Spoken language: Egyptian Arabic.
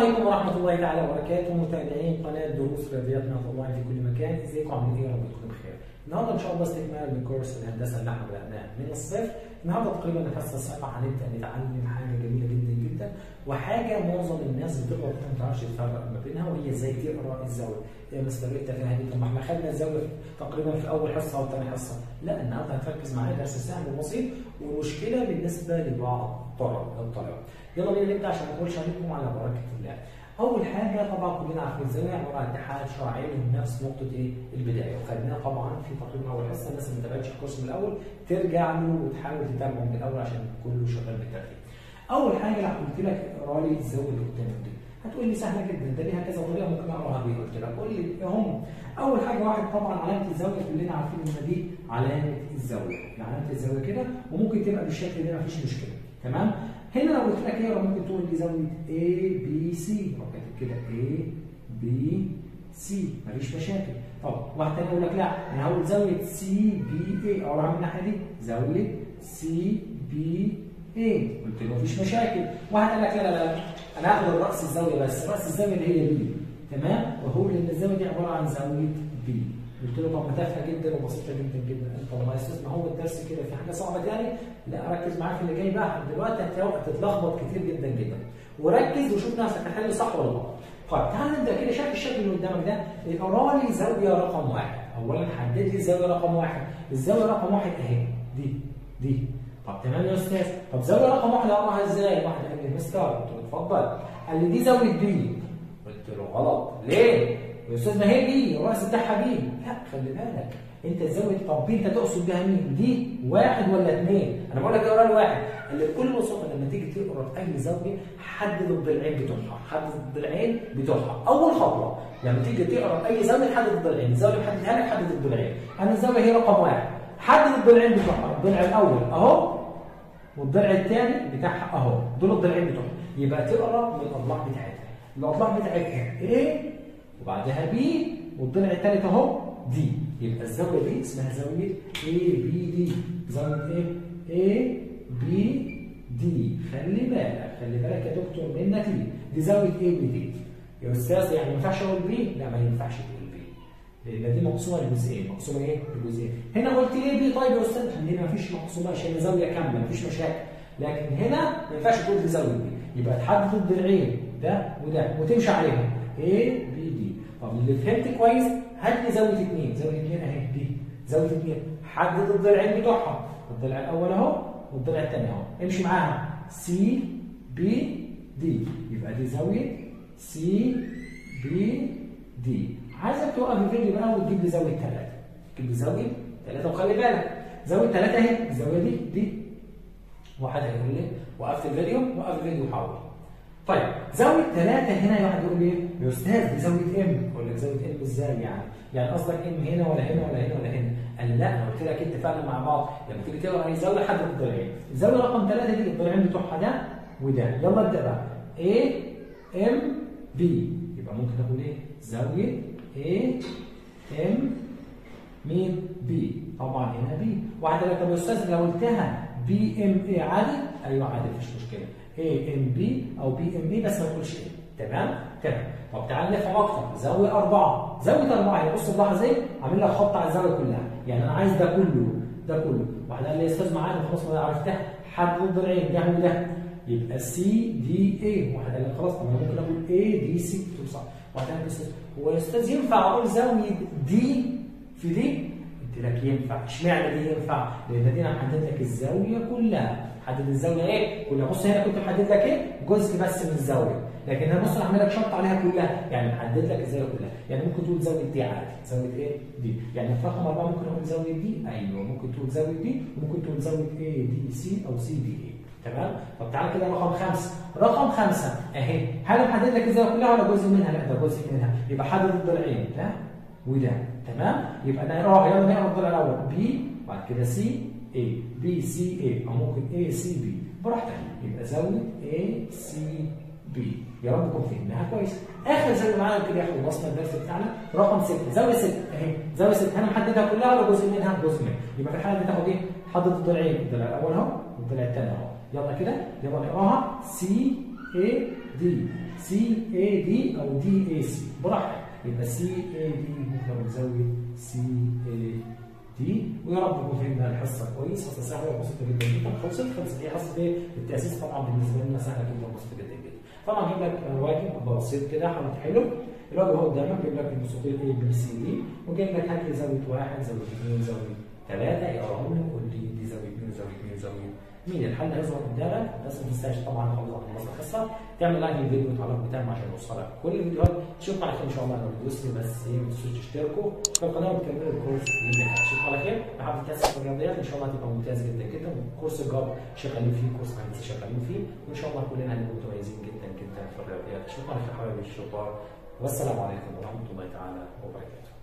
عليكم ورحمة الله تعالى وبركاته متابعين قناة دروس رياضياتنا اونلاين في كل مكان ازيكم عاملين ايه يا رب تكونوا بخير النهارده ان شاء الله استكمال من كورس الهندسة اللي احنا بدأناه من الصفر النهارده تقريبا الحصة السابعة هنبدأ نتعلم حاجة جميلة جدا جدا وحاجة معظم الناس بتقرا ما تعرفش تفرق ما بينها وهي ازاي تقرا الزاوية يا مستر ايه التفاهه دي طب ما احنا خدنا الزاوية تقريبا في اول حصة او ثاني حصة لا النهارده هتركز معايا درس سهل وبسيط والمشكلة بالنسبة لبعض الطلبة يلا بينا نبدا عشان ما اقولش عليكم على بركه الله. اول حاجه طبعا كلنا عارفين الزاويه عباره عن اتحاد شعاعين من نفس نقطه ايه؟ البدايه وخدناها طبعا في تقريبا اول حصه الناس اللي ما تابعتش الكورس من الاول ترجع له وتحاول تتابعه من الاول عشان كله شغال بالترتيب. اول حاجه لو قلت لك اقرا لي الزاويه اللي قدامك دي هتقول لي سهله جدا ده ليها كذا طريقه ممكن اقراها بيها قلت لك قول لي ايه هم؟ اول حاجه واحد طبعا علامه الزاويه كلنا عارفين ان دي علامه الزاويه علامه الزاويه كده وممكن تبقى بالشكل ده مفيش مشكله تمام؟ هنا لو قلت لك ايه ممكن تقول دي زاويه A B C لو كاتب كده A B C مفيش مشاكل طب واحد تاني يقول لك لا انا هقول زاويه C B A اروح من الناحيه دي زاويه C B A قلت له مفيش مشاكل واحد قال لك لا لا لا انا هاخد راس الزاويه بس راس الزاويه اللي هي B تمام وهو ان الزاويه دي عباره عن زاويه B قلت له طب ما تافهه جدا وبسيطه جدا جدا طب ما يا استاذ ما هو الدرس كده في حاجه صعبه تاني لا ركز معايا في اللي جاي بقى دلوقتي هتتلخبط كتير جدا جدا وركز وشوف نفسك هتحل صح ولا غلط طيب تعال نبدا كده شايف الشكل اللي قدامك ده اقرا لي زاويه رقم واحد اولا حدد لي الزاويه رقم واحد الزاويه رقم واحد اهي دي دي طب تمام يا استاذ طب زاويه رقم واحد اقراها ازاي؟ واحد قال لي مستر قلت له اتفضل قال لي دي زاويه بي قلت له غلط ليه؟ يا استاذ ما هي دي الراس بتاعها بي لا خلي بالك انت الزاويه طب بي انت تقصد بيها مين؟ دي واحد ولا اثنين؟ انا بقول لك اقرا الواحد اللي بكل بساطه لما تيجي تقرا في اي زاويه حدد الضلعين بتوعها حدد الضلعين بتوعها اول خطوه لما تيجي تقرا في اي زاويه حدد الضلعين الزاويه اللي محددها لك حدد الضلعين انا الزاويه هي رقم واحد حدد الضلعين بتوعها الضلع الاول اهو والضلع الثاني بتاعها اهو دول الضلعين بتوعها يبقى تقرا من الاضلاع بتاعتها الاضلاع بتاعتها ايه وبعدها بي والضلع الثالث اهو دي يبقى الزاويه دي اسمها زاويه A B D زاويه ايه A B D خلي بالك خلي بالك يا دكتور منك ليه دي زاويه A B D يا استاذ يعني ما ينفعش اقول بي لا ما ينفعش تقول بي لان دي مقسومه لجزئين مقسومه ايه لجزئين هنا قلت ايه بي طيب يا استاذ هنا ما فيش مقسومه عشان زاويه كامله ما فيش مشاكل لكن هنا ما ينفعش تقول دي زاويه بي يبقى تحدد الضلعين ده وده وتمشي عليهم A B D طب اللي فهمت كويس هات لي زاويه اثنين زاويه اثنين اهي دي زاويه اثنين حدد الضلعين بتوعها الضلع الاول اهو والضلع الثاني اهو امشي معاها سي بي دي يبقى دي زاويه سي بي دي عايزك توقف الفيديو بقى وتجيب لي زاويه ثلاثه تجيب لي زاويه ثلاثه وخلي بالك زاويه ثلاثه اهي الزاويه دي دي واحد هيقول لي وقفت الفيديو وقف الفيديو وحاول طيب زاويه ثلاثه هنا واحد يقول لي يا استاذ دي زاويه ام اقول لك زاويه ام ازاي يعني؟ يعني قصدك ام هنا ولا هنا ولا هنا ولا هنا؟ قال لا انا قلت لك اتفقنا مع بعض لما تيجي تقرا اي زاويه حدد الضلعين الزاويه رقم ثلاثه دي الضلعين بتوعها ده وده يلا ابدا بقى A M B يبقى ممكن اقول ايه؟ زاويه A M مين؟ B طبعا هنا B واحد قال لك طب يا استاذ لو قلتها بي ام اي عادي ايوه عادي مفيش مشكله اي ام بي او بي ام بي بس ما تقولش ايه تمام تمام طب تعال نفهم اكتر زاويه اربعه زاويه اربعه هي بص اللاحظ ايه عامل لك خط على الزاويه كلها يعني انا عايز ده كله ده كله واحد قال لي يا استاذ معانا خلاص انا عرفتها حدد الضلعين ده وده يبقى سي دي اي واحد قال لك خلاص طب انا ممكن اقول اي دي سي تقول صح واحد قال لي استاذ هو يا استاذ ينفع اقول زاويه دي في دي قلت لك ينفع اشمعنى دي ينفع؟ لان دي انا محدد لك الزاويه كلها حدد الزاويه ايه؟ كلها بص هنا كنت محدد لك ايه؟ جزء بس من الزاويه لكن هنا بص انا عامل لك شرط عليها كلها يعني محدد لك الزاويه كلها يعني ممكن تقول زاويه دي عادي زاويه ايه؟ دي يعني في رقم اربعه ممكن اقول زاويه دي ايوه ممكن تقول زاويه دي وممكن تقول زاويه ايه دي سي او سي دي ايه تمام؟ طب تعالى كده رقم خمسه رقم خمسه اهي هل محدد لك الزاويه كلها ولا جزء منها؟ لا ده جزء منها يبقى حدد الضلعين ده وده تمام يبقى نقرا يلا نقرا الضلع الاول بي بعد كده سي اي بي سي اي او ممكن اي سي بي براحتك يبقى زاويه اي سي بي يا رب تكون فهمناها كويس اخر زاويه معانا كده يا خلصنا الدرس بتاعنا رقم 6 زاويه 6 اهي زاويه 6 انا محددها كلها ولا جزء منها جزء منها يبقى في الحاله دي تاخد ايه حدد الضلعين الضلع الاول اهو والضلع الثاني اهو يلا كده يلا نقراها سي اي دي سي اي دي او دي اي سي براحتك يبقى سي اي دي ممكن بتزود سي اي دي ويا رب تكون فهمنا الحصه كويس حصه سهله وبسيطه جدا جدا خلصت خلصت هي حصه ايه التاسيس طبعا بالنسبه لنا سهله جدا وبسيطه جدا جدا طبعا جايب لك واجب بسيط كده حاول تحله الواجب هو قدامك جايب لك المستطيل اي بي سي دي وجايب لك هات لي زاويه واحد زاويه اثنين زاويه ثلاثه اقراهم لي وقول لي دي زاويه اثنين زاويه اثنين زاويه مين الحل هيظهر قدامك بس ما تنساش طبعا خلاص خلصنا الحصه تعمل لايك للفيديو وتعلق بتاعنا عشان يوصلك كل الفيديوهات تشوف على خير ان شاء الله لو دوست بس ايه ما تنسوش تشتركوا في القناه وتكملوا الكورس اللي اشوفكم على خير لحد تاسع في الرياضيات ان شاء الله هتبقى ممتاز جدا جدا كورس الجاب شغالين فيه كورس هندسه شغالين فيه وان شاء الله كلنا هنبقى متميزين جدا جدا في الرياضيات اشوفكم على خير حبايبي الشطار والسلام عليكم ورحمه الله تعالى وبركاته